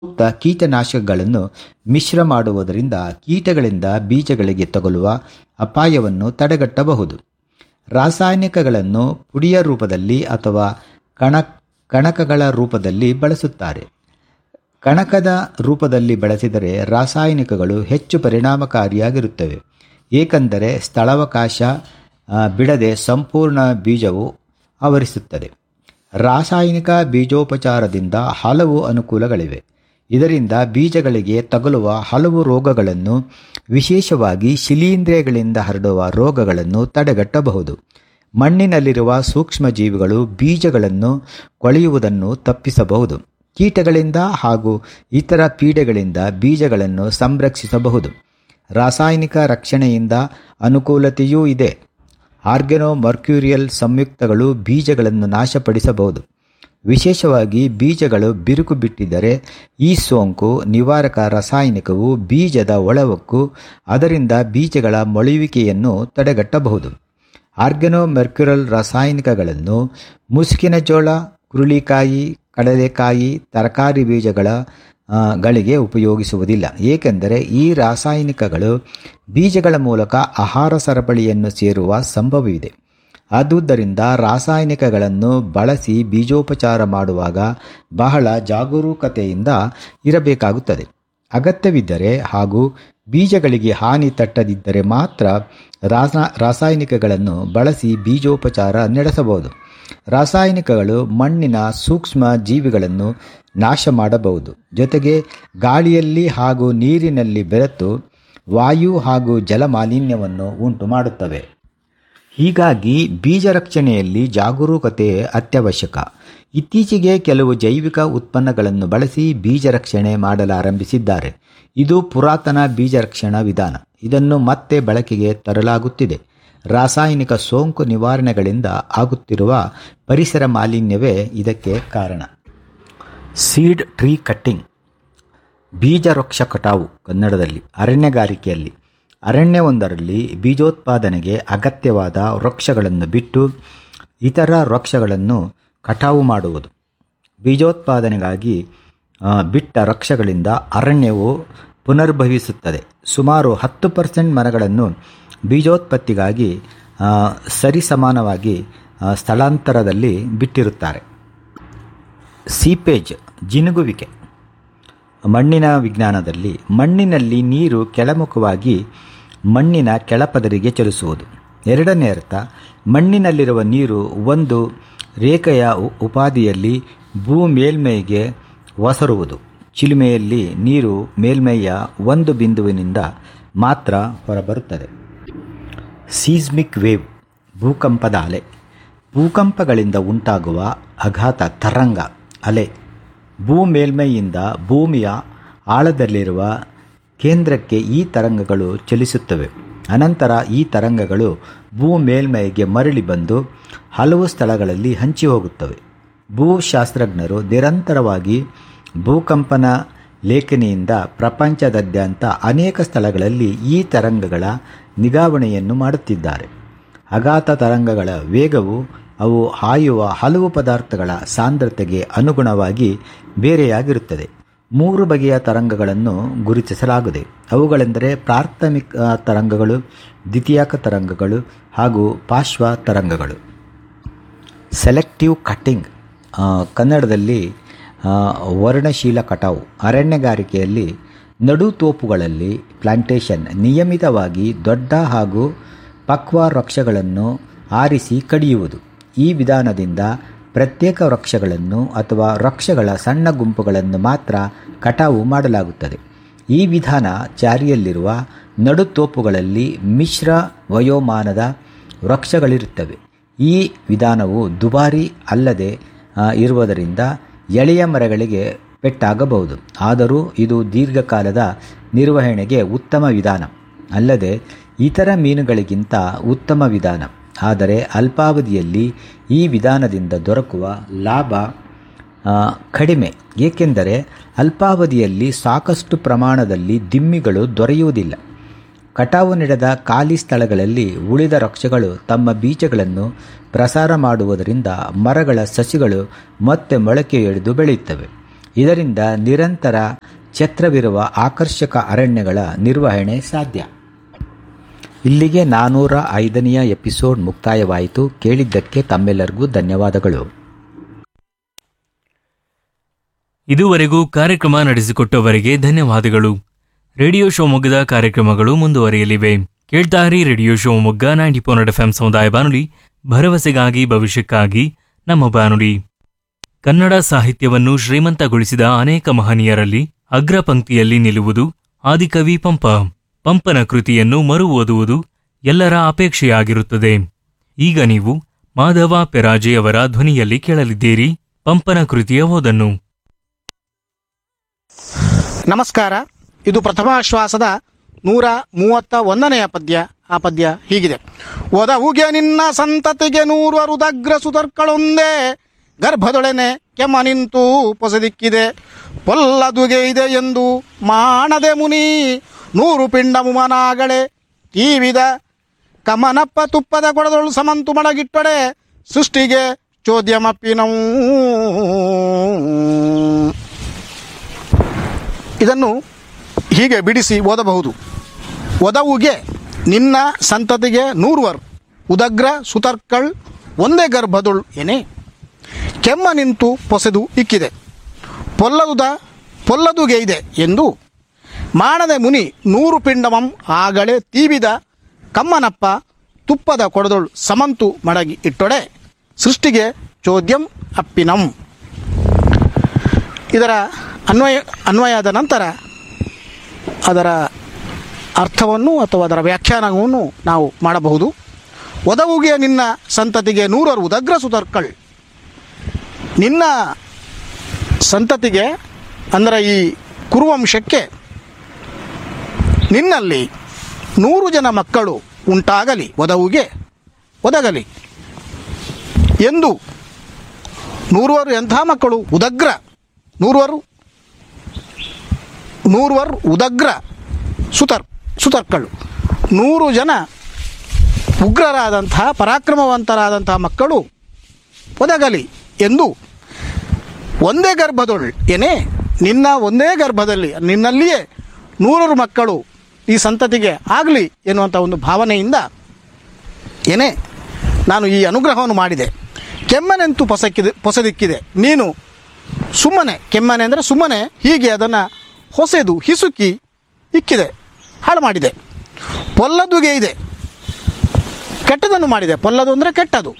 ಸೂಕ್ತ ಕೀಟನಾಶಕಗಳನ್ನು ಮಿಶ್ರ ಮಾಡುವುದರಿಂದ ಕೀಟಗಳಿಂದ ಬೀಜಗಳಿಗೆ ತಗುಲುವ ಅಪಾಯವನ್ನು ತಡೆಗಟ್ಟಬಹುದು ರಾಸಾಯನಿಕಗಳನ್ನು ಪುಡಿಯ ರೂಪದಲ್ಲಿ ಅಥವಾ ಕಣ ಕಣಕಗಳ ರೂಪದಲ್ಲಿ ಬಳಸುತ್ತಾರೆ ಕಣಕದ ರೂಪದಲ್ಲಿ ಬಳಸಿದರೆ ರಾಸಾಯನಿಕಗಳು ಹೆಚ್ಚು ಪರಿಣಾಮಕಾರಿಯಾಗಿರುತ್ತವೆ ಏಕೆಂದರೆ ಸ್ಥಳಾವಕಾಶ ಆ, ಬಿಡದೆ ಸಂಪೂರ್ಣ ಬೀಜವು ಆವರಿಸುತ್ತದೆ ರಾಸಾಯನಿಕ ಬೀಜೋಪಚಾರದಿಂದ ಹಲವು ಅನುಕೂಲಗಳಿವೆ ಇದರಿಂದ ಬೀಜಗಳಿಗೆ ತಗುಲುವ ಹಲವು ರೋಗಗಳನ್ನು ವಿಶೇಷವಾಗಿ ಶಿಲೀಂಧ್ರಗಳಿಂದ ಹರಡುವ ರೋಗಗಳನ್ನು ತಡೆಗಟ್ಟಬಹುದು ಮಣ್ಣಿನಲ್ಲಿರುವ ಸೂಕ್ಷ್ಮಜೀವಿಗಳು ಬೀಜಗಳನ್ನು ಕೊಳೆಯುವುದನ್ನು ತಪ್ಪಿಸಬಹುದು ಕೀಟಗಳಿಂದ ಹಾಗೂ ಇತರ ಪೀಡೆಗಳಿಂದ ಬೀಜಗಳನ್ನು ಸಂರಕ್ಷಿಸಬಹುದು ರಾಸಾಯನಿಕ ರಕ್ಷಣೆಯಿಂದ ಅನುಕೂಲತೆಯೂ ಇದೆ ಆರ್ಗೆನೋ ಮರ್ಕ್ಯೂರಿಯಲ್ ಸಂಯುಕ್ತಗಳು ಬೀಜಗಳನ್ನು ನಾಶಪಡಿಸಬಹುದು ವಿಶೇಷವಾಗಿ ಬೀಜಗಳು ಬಿರುಕು ಬಿಟ್ಟಿದ್ದರೆ ಈ ಸೋಂಕು ನಿವಾರಕ ರಾಸಾಯನಿಕವು ಬೀಜದ ಒಳವಕ್ಕೂ ಅದರಿಂದ ಬೀಜಗಳ ಮೊಳೆಯುವಿಕೆಯನ್ನು ತಡೆಗಟ್ಟಬಹುದು ಆರ್ಗೆನೋ ಮೆರ್ಕ್ಯುರಲ್ ರಾಸಾಯನಿಕಗಳನ್ನು ಮುಸುಕಿನ ಜೋಳ ಹುರುಳಿಕಾಯಿ ಕಡಲೆಕಾಯಿ ತರಕಾರಿ ಬೀಜಗಳ ಆ, ಗಳಿಗೆ ಉಪಯೋಗಿಸುವುದಿಲ್ಲ ಏಕೆಂದರೆ ಈ ರಾಸಾಯನಿಕಗಳು ಬೀಜಗಳ ಮೂಲಕ ಆಹಾರ ಸರಪಳಿಯನ್ನು ಸೇರುವ ಸಂಭವವಿದೆ ಆದುದರಿಂದ ರಾಸಾಯನಿಕಗಳನ್ನು ಬಳಸಿ ಬೀಜೋಪಚಾರ ಮಾಡುವಾಗ ಬಹಳ ಜಾಗರೂಕತೆಯಿಂದ ಇರಬೇಕಾಗುತ್ತದೆ ಅಗತ್ಯವಿದ್ದರೆ ಹಾಗೂ ಬೀಜಗಳಿಗೆ ಹಾನಿ ತಟ್ಟದಿದ್ದರೆ ಮಾತ್ರ ರಾಸಾ ರಾಸಾಯನಿಕಗಳನ್ನು ಬಳಸಿ ಬೀಜೋಪಚಾರ ನಡೆಸಬಹುದು ರಾಸಾಯನಿಕಗಳು ಮಣ್ಣಿನ ಸೂಕ್ಷ್ಮ ಜೀವಿಗಳನ್ನು ನಾಶ ಮಾಡಬಹುದು ಜೊತೆಗೆ ಗಾಳಿಯಲ್ಲಿ ಹಾಗೂ ನೀರಿನಲ್ಲಿ ಬೆರೆತು ವಾಯು ಹಾಗೂ ಜಲ ಮಾಲಿನ್ಯವನ್ನು ಉಂಟು ಮಾಡುತ್ತವೆ ಹೀಗಾಗಿ ಬೀಜ ರಕ್ಷಣೆಯಲ್ಲಿ ಜಾಗರೂಕತೆ ಅತ್ಯವಶ್ಯಕ ಇತ್ತೀಚೆಗೆ ಕೆಲವು ಜೈವಿಕ ಉತ್ಪನ್ನಗಳನ್ನು ಬಳಸಿ ಬೀಜ ರಕ್ಷಣೆ ಮಾಡಲಾರಂಭಿಸಿದ್ದಾರೆ ಇದು ಪುರಾತನ ಬೀಜ ರಕ್ಷಣಾ ವಿಧಾನ ಇದನ್ನು ಮತ್ತೆ ಬಳಕೆಗೆ ತರಲಾಗುತ್ತಿದೆ ರಾಸಾಯನಿಕ ಸೋಂಕು ನಿವಾರಣೆಗಳಿಂದ ಆಗುತ್ತಿರುವ ಪರಿಸರ ಮಾಲಿನ್ಯವೇ ಇದಕ್ಕೆ ಕಾರಣ ಸೀಡ್ ಟ್ರೀ ಕಟ್ಟಿಂಗ್ ಬೀಜ ವೃಕ್ಷ ಕಟಾವು ಕನ್ನಡದಲ್ಲಿ ಅರಣ್ಯಗಾರಿಕೆಯಲ್ಲಿ ಅರಣ್ಯವೊಂದರಲ್ಲಿ ಬೀಜೋತ್ಪಾದನೆಗೆ ಅಗತ್ಯವಾದ ವೃಕ್ಷಗಳನ್ನು ಬಿಟ್ಟು ಇತರ ವೃಕ್ಷಗಳನ್ನು ಕಟಾವು ಮಾಡುವುದು ಬೀಜೋತ್ಪಾದನೆಗಾಗಿ ಆ, ಬಿಟ್ಟ ವೃಕ್ಷಗಳಿಂದ ಅರಣ್ಯವು ಪುನರ್ಭವಿಸುತ್ತದೆ ಸುಮಾರು ಹತ್ತು ಪರ್ಸೆಂಟ್ ಮರಗಳನ್ನು ಬೀಜೋತ್ಪತ್ತಿಗಾಗಿ ಆ, ಸರಿಸಮಾನವಾಗಿ ಆ, ಸ್ಥಳಾಂತರದಲ್ಲಿ ಬಿಟ್ಟಿರುತ್ತಾರೆ ಸೀಪೇಜ್ ಜಿನುಗುವಿಕೆ ಮಣ್ಣಿನ ವಿಜ್ಞಾನದಲ್ಲಿ ಮಣ್ಣಿನಲ್ಲಿ ನೀರು ಕೆಳಮುಖವಾಗಿ ಮಣ್ಣಿನ ಕೆಳಪದರಿಗೆ ಚಲಿಸುವುದು ಎರಡನೇ ಅರ್ಥ ಮಣ್ಣಿನಲ್ಲಿರುವ ನೀರು ಒಂದು ರೇಖೆಯ ಉ- ಉಪಾದಿಯಲ್ಲಿ ಭೂ ಮೇಲ್ಮೈಗೆ ಒಸರುವುದು ಚಿಲುಮೆಯಲ್ಲಿ ನೀರು ಮೇಲ್ಮೈಯ ಒಂದು ಬಿಂದುವಿನಿಂದ ಮಾತ್ರ ಹೊರಬರುತ್ತದೆ ಸೀಸ್ಮಿಕ್ ವೇವ್ ಭೂಕಂಪದ ಅಲೆ ಭೂಕಂಪಗಳಿಂದ ಉಂಟಾಗುವ ಆಘಾತ ತರಂಗ ಅಲೆ ಭೂ ಮೇಲ್ಮೈಯಿಂದ ಭೂಮಿಯ ಆಳದಲ್ಲಿರುವ ಕೇಂದ್ರಕ್ಕೆ ಈ ತರಂಗಗಳು ಚಲಿಸುತ್ತವೆ ಅನಂತರ ಈ ತರಂಗಗಳು ಭೂ ಮೇಲ್ಮೈಗೆ ಮರಳಿ ಬಂದು ಹಲವು ಸ್ಥಳಗಳಲ್ಲಿ ಹಂಚಿ ಹೋಗುತ್ತವೆ ಭೂಶಾಸ್ತ್ರಜ್ಞರು ನಿರಂತರವಾಗಿ ಭೂಕಂಪನ ಲೇಖನಿಯಿಂದ ಪ್ರಪಂಚದಾದ್ಯಂತ ಅನೇಕ ಸ್ಥಳಗಳಲ್ಲಿ ಈ ತರಂಗಗಳ ನಿಗಾವಣೆಯನ್ನು ಮಾಡುತ್ತಿದ್ದಾರೆ ಅಗಾಧ ತರಂಗಗಳ ವೇಗವು ಅವು ಹಾಯುವ ಹಲವು ಪದಾರ್ಥಗಳ ಸಾಂದ್ರತೆಗೆ ಅನುಗುಣವಾಗಿ ಬೇರೆಯಾಗಿರುತ್ತದೆ ಮೂರು ಬಗೆಯ ತರಂಗಗಳನ್ನು ಗುರುತಿಸಲಾಗಿದೆ ಅವುಗಳೆಂದರೆ ಪ್ರಾಥಮಿಕ ತರಂಗಗಳು ದ್ವಿತೀಯಕ ತರಂಗಗಳು ಹಾಗೂ ಪಾರ್ಶ್ವ ತರಂಗಗಳು ಸೆಲೆಕ್ಟಿವ್ ಕಟ್ಟಿಂಗ್ ಆ, ಕನ್ನಡದಲ್ಲಿ ಆ, ವರ್ಣಶೀಲ ಕಟಾವು ಅರಣ್ಯಗಾರಿಕೆಯಲ್ಲಿ ನಡುತೋಪುಗಳಲ್ಲಿ ಪ್ಲಾಂಟೇಶನ್ ನಿಯಮಿತವಾಗಿ ದೊಡ್ಡ ಹಾಗೂ ಪಕ್ವ ವೃಕ್ಷಗಳನ್ನು ಆರಿಸಿ ಕಡಿಯುವುದು ಈ ವಿಧಾನದಿಂದ ಪ್ರತ್ಯೇಕ ವೃಕ್ಷಗಳನ್ನು ಅಥವಾ ವೃಕ್ಷಗಳ ಸಣ್ಣ ಗುಂಪುಗಳನ್ನು ಮಾತ್ರ ಕಟಾವು ಮಾಡಲಾಗುತ್ತದೆ ಈ ವಿಧಾನ ಜಾರಿಯಲ್ಲಿರುವ ನಡುತೋಪುಗಳಲ್ಲಿ ಮಿಶ್ರ ವಯೋಮಾನದ ವೃಕ್ಷಗಳಿರುತ್ತವೆ ಈ ವಿಧಾನವು ದುಬಾರಿ ಅಲ್ಲದೆ ಆ, ಇರುವುದರಿಂದ ಎಳೆಯ ಮರಗಳಿಗೆ ಪೆಟ್ಟಾಗಬಹುದು ಆದರೂ ಇದು ದೀರ್ಘಕಾಲದ ನಿರ್ವಹಣೆಗೆ ಉತ್ತಮ ವಿಧಾನ ಅಲ್ಲದೆ ಇತರ ಮೀನುಗಳಿಗಿಂತ ಉತ್ತಮ ವಿಧಾನ ಆದರೆ ಅಲ್ಪಾವಧಿಯಲ್ಲಿ ಈ ವಿಧಾನದಿಂದ ದೊರಕುವ ಲಾಭ ಆ, ಕಡಿಮೆ ಏಕೆಂದರೆ ಅಲ್ಪಾವಧಿಯಲ್ಲಿ ಸಾಕಷ್ಟು ಪ್ರಮಾಣದಲ್ಲಿ ದಿಮ್ಮಿಗಳು ದೊರೆಯುವುದಿಲ್ಲ ಕಟಾವು ನಡೆದ ಖಾಲಿ ಸ್ಥಳಗಳಲ್ಲಿ ಉಳಿದ ವೃಕ್ಷಗಳು ತಮ್ಮ ಬೀಜಗಳನ್ನು ಪ್ರಸಾರ ಮಾಡುವುದರಿಂದ ಮರಗಳ ಸಸಿಗಳು ಮತ್ತೆ ಮೊಳಕೆಯೊಡೆದು ಬೆಳೆಯುತ್ತವೆ ಇದರಿಂದ ನಿರಂತರ ಛತ್ರವಿರುವ ಆಕರ್ಷಕ ಅರಣ್ಯಗಳ ನಿರ್ವಹಣೆ ಸಾಧ್ಯ ಇಲ್ಲಿಗೆ ನಾನೂರ ಐದನೆಯ ಎಪಿಸೋಡ್ ಮುಕ್ತಾಯವಾಯಿತು ಕೇಳಿದ್ದಕ್ಕೆ ತಮ್ಮೆಲ್ಲರಿಗೂ ಧನ್ಯವಾದಗಳು ಇದುವರೆಗೂ ಕಾರ್ಯಕ್ರಮ ನಡೆಸಿಕೊಟ್ಟವರಿಗೆ ಧನ್ಯವಾದಗಳು ರೇಡಿಯೋ ಶಿವಮೊಗ್ಗದ ಕಾರ್ಯಕ್ರಮಗಳು ಮುಂದುವರಿಯಲಿವೆ ಕೇಳ್ತಾರಿ radio Shivamogga ninety four F M ಸಮುದಾಯ ಬಾನುಲಿ ಭರವಸೆಗಾಗಿ ಭವಿಷ್ಯಕ್ಕಾಗಿ ನಮ್ಮ ಬಾನುಲಿ ಕನ್ನಡ ಸಾಹಿತ್ಯವನ್ನು ಶ್ರೀಮಂತಗೊಳಿಸಿದ ಅನೇಕ ಮಹನೀಯರಲ್ಲಿ ಅಗ್ರ ಪಂಕ್ತಿಯಲ್ಲಿ ನಿಲ್ಲುವುದು ಆದಿಕವಿ ಪಂಪ ಪಂಪನ ಕೃತಿಯನ್ನು ಮರು ಓದುವುದು ಎಲ್ಲರ ಅಪೇಕ್ಷೆಯಾಗಿರುತ್ತದೆ ಈಗ ನೀವು ಮಾಧವ ಪೆರಾಜೆಯವರ ಧ್ವನಿಯಲ್ಲಿ ಕೇಳಲಿದ್ದೀರಿ ಪಂಪನ ಕೃತಿಯ ಓದನ್ನು ನಮಸ್ಕಾರ ಇದು ಪ್ರಥಮಾಶ್ವಾಸದ ನೂರ ಮೂವತ್ತ ಒಂದನೆಯ ಪದ್ಯ ಆ ಪದ್ಯ ಹೀಗಿದೆ ಒದವುಗೆ ನಿನ್ನ ಸಂತತಿಗೆ ನೂರು ಅರುದಗ್ರ ಸುತರ್ಗಳೊಂದೇ ಗರ್ಭದೊಳೆನೆ ಕೆಮ್ಮ ನಿಂತು ಪೊಸೆದಿಕ್ಕಿದೆ ಪೊಲ್ಲದುಗೆ ಇದೆ ಎಂದು ಮಾಡದೆ ಮುನಿ ನೂರು ಪಿಂಡ ಮುಮನಾಗಳೆ ತೀವಿದ ಕಮನಪ್ಪ ತುಪ್ಪದ ಕೊಡದೊಳು ಸಮಂತು ಮಡಗಿಟ್ಟೊಡೆ ಸೃಷ್ಟಿಗೆ ಚೋದ್ಯಮಪ್ಪಿನವು ಇದನ್ನು ಹೀಗೆ ಬಿಡಿಸಿ ಓದಬಹುದು ಒದವುಗೆ ನಿನ್ನ ಸಂತತಿಗೆ ನೂರ್ವರ್ ಉದಗ್ರ ಸುತರ್ಕಳ್ ಒಂದೇ ಗರ್ಭದೊಳ್ ಏನೇ ಕೆಮ್ಮ ನಿಂತು ಪೊಸೆದು ಇಕ್ಕಿದೆ ಪೊಲ್ಲದುದ ಪೊಲ್ಲದುಗೆ ಇದೆ ಎಂದು ಮಾಡದೆ ಮುನಿ ನೂರು ಪಿಂಡಮಂ ಆಗಲೇ ತೀವಿದ ಕಮ್ಮನಪ್ಪ ತುಪ್ಪದ ಕೊಡದೊಳ್ ಸಮಂತು ಮಡಗಿ ಇಟ್ಟೊಡೆ ಸೃಷ್ಟಿಗೆ ಚೋದ್ಯಂ ಅಪ್ಪಿನಂ ಇದರ ಅನ್ವಯ ಅನ್ವಯದ ನಂತರ ಅದರ ಅರ್ಥವನ್ನು ಅಥವಾ ಅದರ ವ್ಯಾಖ್ಯಾನವನ್ನು ನಾವು ಮಾಡಬಹುದು ಒದವುಗೆ ನಿನ್ನ ಸಂತತಿಗೆ ನೂರರು ಉದಗ್ರ ಸುತರ್ಕಳ್ ನಿನ್ನ ಸಂತತಿಗೆ ಅಂದರೆ ಈ ಕುರುವಂಶಕ್ಕೆ ನಿನ್ನಲ್ಲಿ ನೂರು ಜನ ಮಕ್ಕಳು ಉಂಟಾಗಲಿ ಒದವುಗೆ ಒದಗಲಿ ಎಂದು ನೂರುವರು ಎಂಥ ಮಕ್ಕಳು ಉದಗ್ರ ನೂರುವರು ನೂರ್ವರ್ ಉದಗ್ರ ಸುತರ್ ಸುತರ್ಕಳು ನೂರು ಜನ ಉಗ್ರರಾದಂತಹ ಪರಾಕ್ರಮವಂತರಾದಂತಹ ಮಕ್ಕಳು ಒದಗಲಿ ಎಂದು ಒಂದೇ ಗರ್ಭದೊಳ್ ಏನೇ ನಿನ್ನ ಒಂದೇ ಗರ್ಭದಲ್ಲಿ ನಿನ್ನಲ್ಲಿಯೇ ನೂರರು ಮಕ್ಕಳು ಈ ಸಂತತಿಗೆ ಆಗಲಿ ಎನ್ನುವಂಥ ಒಂದು ಭಾವನೆಯಿಂದ ಏನೇ ನಾನು ಈ ಅನುಗ್ರಹವನ್ನು ಮಾಡಿದೆ ಕೆಮ್ಮನೆಂತೂ ಪೊಸಕ್ಕಿದೆ ಪೊಸೆದಿಕ್ಕಿದೆ ನೀನು ಸುಮ್ಮನೆ ಕೆಮ್ಮನೆ ಅಂದರೆ ಸುಮ್ಮನೆ ಹೀಗೆ ಅದನ್ನು ಹೊಸೆದು ಹಿಸುಕಿ ಇಕ್ಕಿದೆ ಹಾಳು ಮಾಡಿದೆ ಪೊಲ್ಲದುಗೆ ಇದೆ ಕೆಟ್ಟದನ್ನು ಮಾಡಿದೆ ಪೊಲ್ಲದು ಅಂದರೆ ಕೆಟ್ಟದು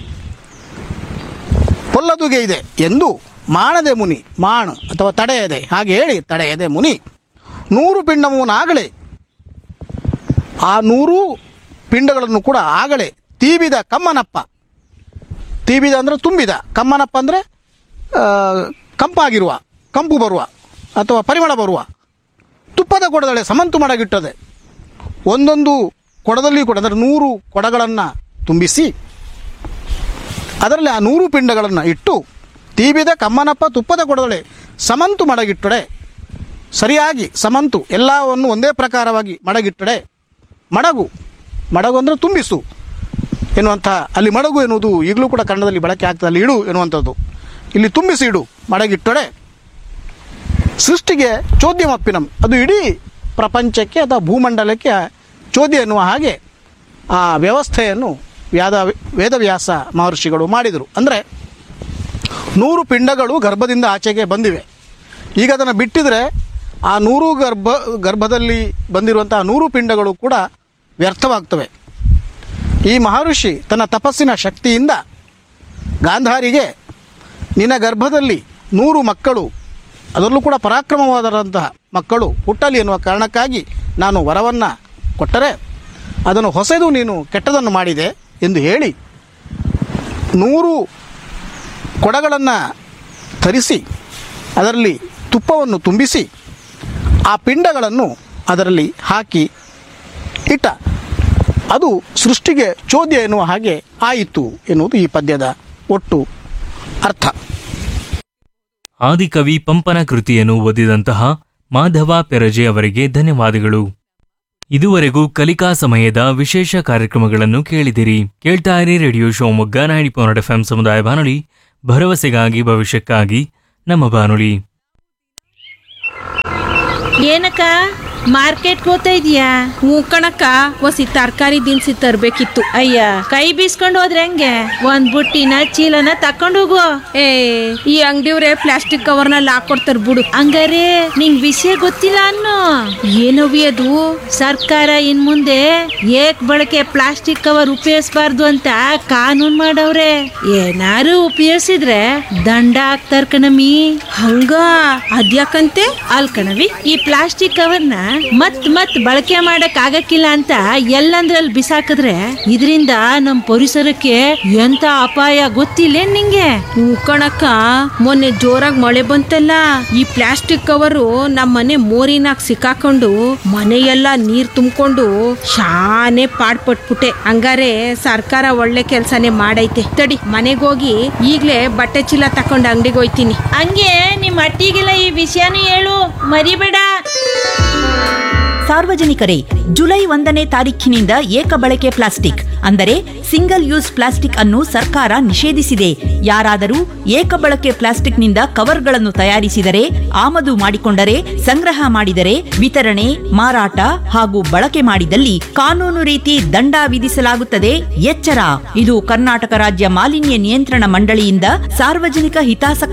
ಪೊಲ್ಲದುಗೆ ಇದೆ ಎಂದು ಮಾಡದೆ ಮುನಿ ಮಾಣು ಅಥವಾ ತಡೆಯದೆ ಹಾಗೆ ಹೇಳಿ ತಡೆಯದೆ ಮುನಿ ನೂರು ಪಿಂಡಮೂನಾಗಲೇ ಆ ನೂರು ಪಿಂಡಗಳನ್ನು ಕೂಡ ಆಗಲೇ ತೀಬಿದ ಕಮ್ಮನಪ್ಪ ತೀಬಿದ ಅಂದರೆ ತುಂಬಿದ ಕಮ್ಮನಪ್ಪ ಅಂದರೆ ಕಂಪಾಗಿರುವ ಕಂಪು ಬರುವ ಅಥವಾ ಪರಿಮಳ ಬರುವ ತುಪ್ಪದ ಕೊಡದಳೆ ಸಮಂತು ಮಡಗಿಟ್ಟದೆ ಒಂದೊಂದು ಕೊಡದಲ್ಲಿ ಕೂಡ ಅಂದರೆ ನೂರು ಕೊಡಗಳನ್ನು ತುಂಬಿಸಿ ಅದರಲ್ಲಿ ಆ ನೂರು ಪಿಂಡಗಳನ್ನು ಇಟ್ಟು ತೀಬಿದ ಕಮ್ಮನಪ್ಪ ತುಪ್ಪದ ಕೊಡದಳೆ ಸಮಂತು ಮಡಗಿಟ್ಟೊಡೆ ಸರಿಯಾಗಿ ಸಮಂತು ಎಲ್ಲವನ್ನು ಒಂದೇ ಪ್ರಕಾರವಾಗಿ ಮಡಗಿಟ್ಟಡೆ ಮಡಗು ಮಡಗು ಅಂದರೆ ತುಂಬಿಸು ಎನ್ನುವಂಥ ಅಲ್ಲಿ ಮಡಗು ಎನ್ನುವುದು ಈಗಲೂ ಕೂಡ ಕನ್ನಡದಲ್ಲಿ ಬಳಕೆ ಆಗ್ತದೆ ಅಲ್ಲಿ ಇಡು ಎನ್ನುವಂಥದ್ದು ಇಲ್ಲಿ ತುಂಬಿಸಿ ಇಡು ಮಡಗಿಟ್ಟೊಡೆ ಸೃಷ್ಟಿಗೆ ಚೋದ್ಯಮಪ್ಪಿನಂ ಅದು ಇಡೀ ಪ್ರಪಂಚಕ್ಕೆ ಅಥವಾ ಭೂಮಂಡಲಕ್ಕೆ ಚೋದ್ಯ ಎನ್ನುವ ಹಾಗೆ ಆ ವ್ಯವಸ್ಥೆಯನ್ನು ವ್ಯಾದ ವೇದವ್ಯಾಸ ಮಹರ್ಷಿಗಳು ಮಾಡಿದರು ಅಂದರೆ ನೂರು ಪಿಂಡಗಳು ಗರ್ಭದಿಂದ ಆಚೆಗೆ ಬಂದಿವೆ ಈಗ ಅದನ್ನು ಬಿಟ್ಟಿದ್ರೆ ಆ ನೂರು ಗರ್ಭ ಗರ್ಭದಲ್ಲಿ ಬಂದಿರುವಂತಹ ನೂರು ಪಿಂಡಗಳು ಕೂಡ ವ್ಯರ್ಥವಾಗ್ತವೆ ಈ ಮಹರ್ಷಿ ತನ್ನ ತಪಸ್ಸಿನ ಶಕ್ತಿಯಿಂದ ಗಾಂಧಾರಿಗೆ ನಿನ್ನ ಗರ್ಭದಲ್ಲಿ ನೂರು ಮಕ್ಕಳು ಅದರಲ್ಲೂ ಕೂಡ ಪರಾಕ್ರಮವಾದಂತಹ ಮಕ್ಕಳು ಹುಟ್ಟಲಿ ಎನ್ನುವ ಕಾರಣಕ್ಕಾಗಿ ನಾನು ವರವನ್ನು ಕೊಟ್ಟರೆ ಅದನ್ನು ಹೊಸದು ನೀನು ಕೆಟ್ಟದನ್ನು ಮಾಡಿದೆ ಎಂದು ಹೇಳಿ ನೂರು ಕೊಡಗಳನ್ನು ತರಿಸಿ ಅದರಲ್ಲಿ ತುಪ್ಪವನ್ನು ತುಂಬಿಸಿ ಆ ಪಿಂಡಗಳನ್ನು ಅದರಲ್ಲಿ ಹಾಕಿ ಇಟ್ಟ ಅದು ಸೃಷ್ಟಿಗೆ ಚೋದ್ಯ ಎನ್ನುವ ಹಾಗೆ ಆಯಿತು ಎನ್ನುವುದು ಈ ಪದ್ಯದ ಒಟ್ಟು ಅರ್ಥ ಆದಿಕವಿ ಪಂಪನ ಕೃತಿಯನ್ನು ಓದಿದಂತಹ ಮಾಧವ ಪೆರಜೆ ಅವರಿಗೆ ಧನ್ಯವಾದಗಳು ಇದುವರೆಗೂ ಕಲಿಕಾ ಸಮಯದ ವಿಶೇಷ ಕಾರ್ಯಕ್ರಮಗಳನ್ನು ಕೇಳಿದಿರಿ ಕೇಳ್ತಾ ಇರಿ radio Shivamogga ninety point F ಸಮುದಾಯ ಬಾನುಲಿ ಭರವಸೆಗಾಗಿ ಭವಿಷ್ಯಕ್ಕಾಗಿ ನಮ್ಮ ಬಾನುಲಿ ಏನಕ್ಕ ಮಾರ್ಕೆಟ್ಗೆ ಹೋಗ್ತಾ ಇದೀಯಾ ಹ್ಞೂ ಕಣಕ್ಕ ಒಸಿ ತರಕಾರಿ ದಿನಸಿ ತರ್ಬೇಕಿತ್ತು ಅಯ್ಯ ಕೈ ಬೀಸ್ಕೊಂಡು ಹೋದ್ರೆ ಹೆಂಗೆ ಒಂದ್ ಬುಟ್ಟಿನ ಚೀಲನ ತಕೊಂಡು ಹೋಗು ಏ ಈ ಅಂಗಡಿಯವ್ರೆ ಪ್ಲಾಸ್ಟಿಕ್ ಕವರ್ನಲ್ಲಿ ಹಾಕೊಡ್ತಾರ ಬಿಡು ಹಂಗಾರೆ ನಿಂಗ್ ವಿಷಯ ಗೊತ್ತಿಲ್ಲ ಅನ್ನು ಏನವಿ ಅದು ಸರ್ಕಾರ ಇನ್ ಮುಂದೆ ಏಕ್ ಬಳಕೆ ಪ್ಲಾಸ್ಟಿಕ್ ಕವರ್ ಉಪಯೋಗಿಸಬಾರ್ದು ಅಂತ ಕಾನೂನ್ ಮಾಡವ್ರೆ ಏನಾರು ಉಪಯೋಗಿಸಿದ್ರೆ ದಂಡ ಹಾಕ್ತಾರ ಕಣಮಿ ಹಂಗ ಅದ್ಯಾಕಂತೆ ಅಲ್ ಕಣವಿ ಈ ಪ್ಲಾಸ್ಟಿಕ್ ಕವರ್ನ ಮತ್ ಮತ್ ಬಳಕೆ ಮಾಡಕ್ ಆಗಕ್ಕಿಲ್ಲ ಅಂತ ಎಲ್ಲಂದ್ರಲ್ಲಿ ಬಿಸಾಕಿದ್ರೆ ಇದರಿಂದ ನಮ್ ಪರಿಸರಕ್ಕೆ ಎಂತ ಅಪಾಯ ಗೊತ್ತಿಲ್ಲ ನಿಂಗೆ ಹ್ಞೂ ಕಣಕ್ಕ ಮೊನ್ನೆ ಜೋರಾಗಿ ಮಳೆ ಬಂತಲ್ಲ ಈ ಪ್ಲಾಸ್ಟಿಕ್ ಕವರು ನಮ್ಮ ಮನೆ ಮೋರಿನಾಗ ಸಿಕ್ಕಾಕೊಂಡು ಮನೆಯೆಲ್ಲ ನೀರ್ ತುಂಬಿಕೊಂಡು ಶಾನೆ ಪಾಡ್ಪಟ್ಬಿಟ್ಟೆ ಹಂಗಾರೆ ಸರ್ಕಾರ ಒಳ್ಳೆ ಕೆಲ್ಸನೇ ಮಾಡೈತೆ ತಡಿ ಮನೆಗೋಗಿ ಈಗ್ಲೇ ಬಟ್ಟೆ ಚೀಲ ತಕೊಂಡು ಅಂಗಡಿಗೆ ಹೋಯ್ತೀನಿ ಹಂಗೆ ನಿಮ್ ಅಟ್ಟಿಗೆಲ್ಲ ಈ ವಿಷಯನೂ ಹೇಳು ಮರಿಬೇಡ ಸಾರ್ವಜನಿಕರೇ ಜುಲೈ ಒಂದನೇ ತಾರೀಖಿನಿಂದ ಏಕ ಬಳಕೆ ಪ್ಲಾಸ್ಟಿಕ್ ಅಂದರೆ ಸಿಂಗಲ್ ಯೂಸ್ ಪ್ಲಾಸ್ಟಿಕ್ ಅನ್ನು ಸರ್ಕಾರ ನಿಷೇಧಿಸಿದೆ ಯಾರಾದರೂ ಏಕ ಬಳಕೆ ಪ್ಲಾಸ್ಟಿಕ್ನಿಂದ ಕವರ್ಗಳನ್ನು ತಯಾರಿಸಿದರೆ ಆಮದು ಮಾಡಿಕೊಂಡರೆ ಸಂಗ್ರಹ ಮಾಡಿದರೆ ವಿತರಣೆ ಮಾರಾಟ ಹಾಗೂ ಬಳಕೆ ಮಾಡಿದಲ್ಲಿ ಕಾನೂನು ರೀತಿ ದಂಡ ವಿಧಿಸಲಾಗುತ್ತದೆ ಎಚ್ಚರ ಇದು ಕರ್ನಾಟಕ ರಾಜ್ಯ ಮಾಲಿನ್ಯ ನಿಯಂತ್ರಣ ಮಂಡಳಿಯಿಂದ ಸಾರ್ವಜನಿಕ ಹಿತಾಸಕ್ತಿ